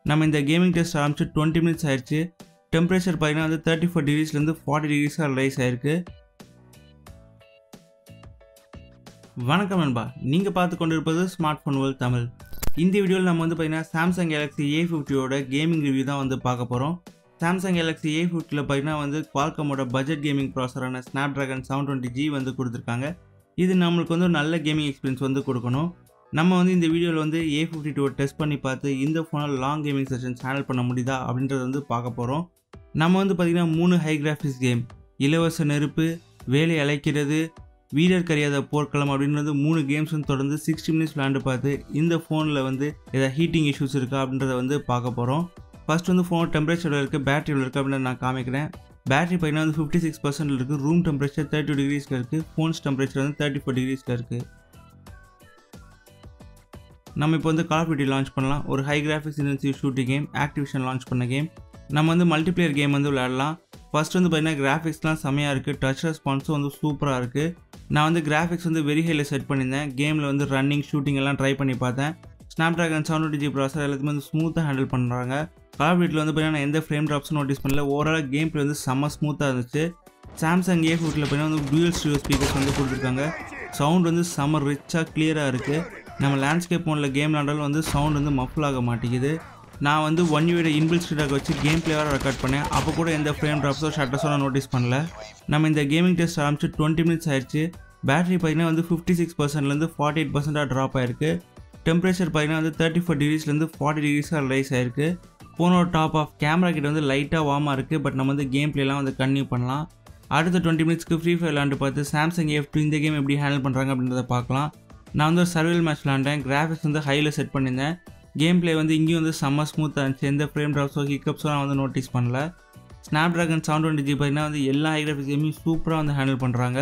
நம்ம இந்த gaming test ஆரம்பிச்சு டுவெண்ட்டி மினிட்ஸ் ஆயிடுச்சு டெம்பரேச்சர் பார்த்தீங்கன்னா வந்து தேர்ட்டி ஃபோர் டிகிரிஸ்லேருந்து ஃபார்ட்டி டிகிரிஸாக ரைஸ் ஆயிருக்கு வணக்கம் நண்பா நீங்கள் பார்த்து கொண்டு இருப்பது ஸ்மார்ட் ஃபோன் வேர்ல்ட் தமிழ் இந்த வீடியோவில் நம்ம வந்து பார்த்தீங்கன்னா சாம்சங் கேலக்ஸி ஏ ஃபிஃப்டியோட கேமிங் ரிவ்யூ தான் வந்து பார்க்க போகிறோம் சாம்சங் கேலக்ஸி ஏ ஃபிஃப்டியில் பார்த்தீங்கன்னா வந்து குவால்கமோட பட்ஜெட் கேமிங் ப்ராசரான Snapdragon seven twenty G வந்து கொடுத்துருக்காங்க இது நம்மளுக்கு வந்து ஒரு நல்ல கேமிங் எக்ஸ்பீரியன்ஸ் வந்து கொடுக்கணும் நம்ம வந்து இந்த வீடியோவில் வந்து ஏ ஃபிஃப்டி டூ டெஸ்ட் பண்ணி பார்த்து இந்த ஃபோனில் லாங் கேமிங் செஷன்ஸ் ஹேண்டில் பண்ண முடியுதா அப்படின்றத வந்து பார்க்க போகிறோம் நம்ம வந்து பார்த்திங்கன்னா மூணு ஹை கிராஃபிக்ஸ் கேம் இலவச நெருப்பு வேலை அழைக்கிறது வீரர் கரியாத போர்க்களம் அப்படின்றது மூணு கேம்ஸ் வந்து தொடர்ந்து சிக்ஸ்டி மினிட்ஸ் விளாண்டு பார்த்து இந்த ஃபோனில் வந்து ஏதாவது ஹீட்டிங் இஷ்யூஸ் இருக்கா அப்படின்றத வந்து பார்க்க போகிறோம் ஃபர்ஸ்ட் வந்து ஃபோன் டெம்பரேச்சரில் இருக்குது பேட்டரியில் இருக்குது அப்படின்னு நான் காமிக்கிறேன் பேட்டரி பார்த்தீங்கன்னா வந்து ஃபிஃப்டி சிக்ஸ் பர்சன்ட் இருக்குது ரூம் டெம்பரேச்சர் தேர்ட்டி டிகிரிஸில் இருக்குது ஃபோன்ஸ் டெம்பரேச்சர் வந்து தேர்ட்டி ஃபோர் டிகிரிஸில் இருக்குது நம்ம இப்போ வந்து கால் ஆஃப் டியூட்டி லான்ச் பண்ணலாம் ஒரு high graphics intensive shooting game activation launch பண்ண கேம் நம்ம வந்து மல்டிப்ளேயர் கேம் வந்து விளையாடலாம் ஃபர்ஸ்ட் வந்து பார்த்தீங்கன்னா கிராஃபிக்ஸ்லாம் செமையாக இருக்குது டச் ரெஸ்பான்ஸும் வந்து சூப்பராக இருக்குது நான் வந்து கிராஃபிக்ஸ் வந்து வெரி ஹையில் செட் பண்ணியிருந்தேன் கேமில் வந்து ரன்னிங் ஷூட்டிங் எல்லாம் ட்ரை பண்ணி பார்த்தேன் Snapdragon seven twenty G processor எல்லாத்தையுமே வந்து ஸ்மூத்தாக ஹேண்டில் பண்ணுறாங்க கால் ஆஃப் டியூட்டியில் வந்து பார்த்தீங்கன்னா எந்த ஃப்ரேம் ட்ராப்ஸும் நோட்டீஸ் பண்ணல ஓவரால் கேம் பிளே வந்து செம்ம ஸ்மூத்தாக இருந்துச்சு சாம்சங் ஏ ஃபுட்டில் பார்த்தீங்கன்னா வந்து டூயல் ஸ்டூடியோ ஸ்பீக்கர்ஸ் வந்து கொடுத்துருக்காங்க சவுண்ட் வந்து செம்ம ரிச்சாக கிளியராக இருக்குது நம்ம லேண்ட்ஸ்கேப் மோடில் கேம் விளாண்டாலும் வந்து சவுண்ட் வந்து மஃபிள் ஆக மாட்டேங்குது நான் வந்து ஒன் யூட இன்பில் ஸ்டீடாக வச்சு கேம் பிளேவாக ரெக்கார்ட் பண்ணேன் அப்போ கூட எந்த ஃப்ரேம் ட்ராப்ஸோ ஷட்டர்ஸோ நான் நோட்டீஸ் பண்ணல நம்ம இந்த கேமிங் டெஸ்ட் ஆரம்பிச்சு டுவெண்ட்டி மினிட்ஸ் ஆயிடுச்சு பேட்டரி பார்த்தீங்கன்னா வந்து ஃபிஃப்டி சிக்ஸ் பர்சன்ட்லேருந்து ஃபார்ட்டி எயிட் பர்சன்டாக ட்ராப் ஆயிருக்கு டெம்பரேச்சர் பார்த்தீங்கன்னா வந்து தேர்ட்டி ஃபோர் டிகிரிஸ்லேருந்து ஃபார்ட்டி டிகிரிஸாக ரைஸ் ஆயிருக்கு ஃபோனோட டாப் ஆஃப் கேமரா கிட்ட வந்து லைட்டாக வார்மாக இருக்குது பட் நம்ம வந்து கேம் பிளேலாம் வந்து கன்டினியூ பண்ணலாம் அடுத்த டுவெண்ட்டி மினிட்ஸ்க்கு ஃப்ரீ ஃபயர் விளாண்டு பார்த்து சாம்சங் எஃப் டூ இந்த கேம் எப்படி ஹேண்டில் பண்ணுறாங்க அப்படின்றத பார்க்கலாம் நான் வந்து ஒரு சர்வியல் மேட்ச் விளாண்டேன் கிராஃபிக்ஸ் வந்து ஹையில் செட் பண்ணியிருந்தேன் கேம் பிளே வந்து இங்கேயும் வந்து செம்ம ஸ்மூத்தாக இருந்துச்சு எந்த ஃப்ரேம் ட்ராப்ஸோ ஹிக்கப்ஸோ நான் வந்து நோட்டீஸ் பண்ணல Snapdragon seven twenty G பார்த்தீங்கன்னா வந்து எல்லா ஹை கிராஃபிக்ஸ் கேமையும் சூப்பராக வந்து ஹேண்டில் பண்ணுறாங்க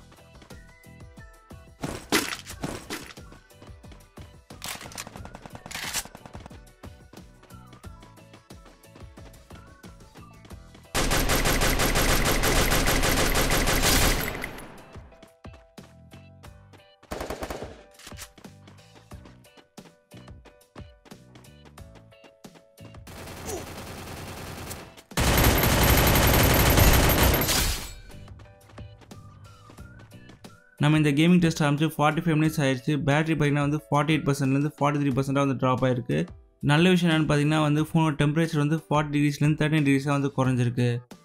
நம்ம இந்த கேமிங் டெஸ்ட் ஆரம்பிச்சு ஃபார்ட்டி ஃபைவ் மினிட்ஸ் ஆயிடுச்சு பேட்டரி பார்த்தீங்கன்னா வந்து ஃபார்ட்டி எயிட் பர்சன்ட்லேருந்து ஃபார்ட்டி த்ரீ பர்சென்ட்டாக வந்து ட்ராப் ஆயிருக்கு நல்ல விஷயம் என்னென்னு பார்த்தீங்கன்னா வந்து ஃபோனோட டெம்பரேச்சர் வந்து ஃபார்ட்டி டிகிரிஸ்லேருந்து தேர்ட்டின் டிகிரிஸாக வந்து குறைஞ்சிருக்கு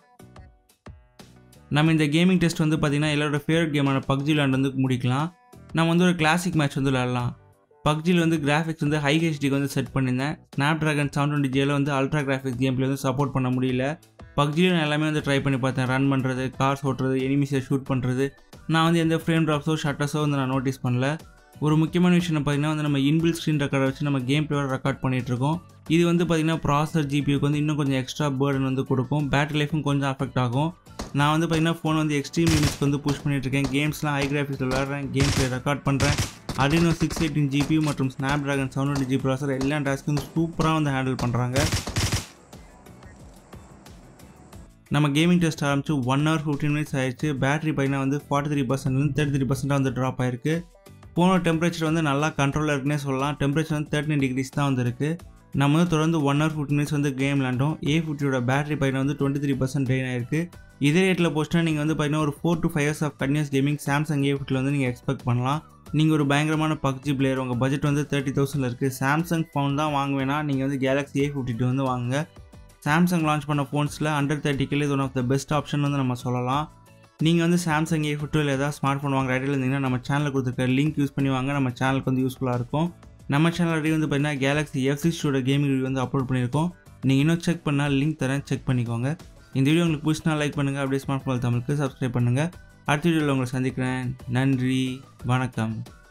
நம்ம இந்த கேமிங் டெஸ்ட் வந்து பார்த்திங்கன்னா எல்லாரோட ஃபேவரட் கேமான பப்ஜி விளாண்டு வந்து முடிக்கலாம் நம்ம வந்து ஒரு கிளாசிக் மேட்ச் வந்து விளாட்லாம் பப்ஜியில் வந்து கிராஃபிக்ஸ் வந்து ஹை ஹெச்டிக்கு வந்து செட் பண்ணியிருந்தேன் ஸ்னாப் ட்ராகன் செவன் டுவெண்ட்டி ஜியில் வந்து அல்ட்ரா கிராஃபிக்ஸ் கேம் பிளே வந்து சப்போர்ட் பண்ண முடியல பப்ஜியில் நான் எல்லாமே வந்து ட்ரை பண்ணி பார்த்தேன் ரன் பண்ணுறது கார்ஸ் ஓட்டுறது எனிமிஸை ஷூட் பண்ணுறது நான் வந்து எந்த ஃப்ரேம் ட்ராப்ஸோ ஷட்டர்ஸோ வந்து நான் நோட்டீஸ் பண்ணல ஒரு முக்கியமான விஷயம் பார்த்தீங்கன்னா வந்து நம்ம இன்பில் ஸ்க்ரீன் ரெக்கார்டை வச்சு நம்ம கேம் பிளேயோட ரெக்கார்ட் பண்ணிகிட்ருக்கோம் இது வந்து பார்த்திங்கன்னா ப்ராசர் ஜிபிக்கு வந்து இன்னும் கொஞ்சம் எக்ஸ்ட்ரா பேர்டன் வந்து கொடுக்கும் பேட்டரி லைஃபும் கொஞ்சம் அஃபெக்ட் ஆகும் நான் வந்து பார்த்திங்கன்னா ஃபோன் வந்து எக்ஸ்ட்ரீம் லிமிட்ஸ்க்கு வந்து புஷ் பண்ணிகிட்ருக்கேன் கேம்ஸ்லாம் ஹை கிராஃபிக்ஸ் விளாட்றேன் கேம் பிளே ரெக்கார்ட் பண்ணுறேன் அடினோ சிக்ஸ் எயிட்டின் ஜிபி மற்றும் Snapdragon seven twenty G processor எல்லா டாஸ்க்கும் சூப்பராக வந்து ஹேண்டில் பண்ணுறாங்க நம்ம கேமிங் டெஸ்ட் ஆரம்பிச்சு ஒன் ஹவர் ஃபிஃப்டின் மினிட்ஸ் ஆயிடுச்சு பேட்டரி பார்த்தீங்கன்னா வந்து ஃபார்ட்டி த்ரீ பர்சன்ட்லேருந்து தேர்ட்டி த்ரீ பர்சென்ட்டாக வந்து ட்ராப் ஆயிருக்கு போன டெம்பரேச்சர் வந்து நல்லா கண்ட்ரோலாக இருக்குன்னே சொல்லலாம் டெம்பரேச்சர் வந்து தேர்ட்டின் டிகிரிஸ் தான் வந்து இருக்குது நம்ம வந்து தொடர்ந்து ஒன் ஹவர் ஃபிஃப்டின் மினிட்ஸ் வந்து கேம் விளாண்டோம் ஏ ஃபிஃப்டியோட பேட்டரி பார்த்தீங்கன்னா வந்து டுவெண்ட்டி த்ரீ பர்சன்ட் ட்ரெயின் ஆயிருக்கு இதே ரேட்டில் போஸ்ட்டாக நீங்கள் வந்து பார்த்தீங்கன்னா ஒரு four to five years of continuous gaming Samsung A ஃபிஃப்டியில் வந்து நீங்கள் எக்ஸ்பெக்ட் பண்ணலாம் நீங்கள் ஒரு பயங்கரமான பப்ஜி பிளேயர் உங்கள் பட்ஜெட் வந்து தேர்ட்டி தௌசண்டில் இருக்குது சாம்சங் ஃபோன் தான் வாங்குவேன்னா நீங்கள் வந்து கேலக்ஸி ஏ ஃபிஃப்டி டூ வந்து வாங்குங்க சாம்சங் லான்ச் பண்ண ஃபோன்ஸில் அண்டர் தேர்ட்டிக்கில் இது one of the best option வந்து நம்ம சொல்லலாம் நீங்கள் வந்து சாம்சங் ஏ ஃபிஃப்டில் ஏதாவது ஸ்மார்ட் ஃபோன் வாங்குற ஐடியில் இருந்தீங்கன்னா நம்ம சேனலில் கொடுத்துருக்க லிங்க் யூஸ் பண்ணி வாங்க நம்ம சேனலுக்கு வந்து யூஸ்ஃபுல்லாக இருக்கும் நம்ம சேனல் ஆல்ரெடி வந்து பார்த்தீங்கன்னா கேலக்ஸி எஃப் சிக்ஸோட கேமிங் ரிவ்யூ வந்து அப்லோட் பண்ணியிருக்கோம் நீங்கள் இன்னும் செக் பண்ணால் லிங்க் தரேன் செக் பண்ணிக்கோங்க இந்த வீடியோ உங்களுக்கு பிடிச்சினா லைக் பண்ணுங்கள் அப்படியே ஸ்மார்ட் ஃபோன் தமிழுக்கு சப்ஸ்கிரைப் பண்ணுங்கள் அடுத்த வீடியோவில் உங்களை சந்திக்கிறேன் நன்றி வணக்கம்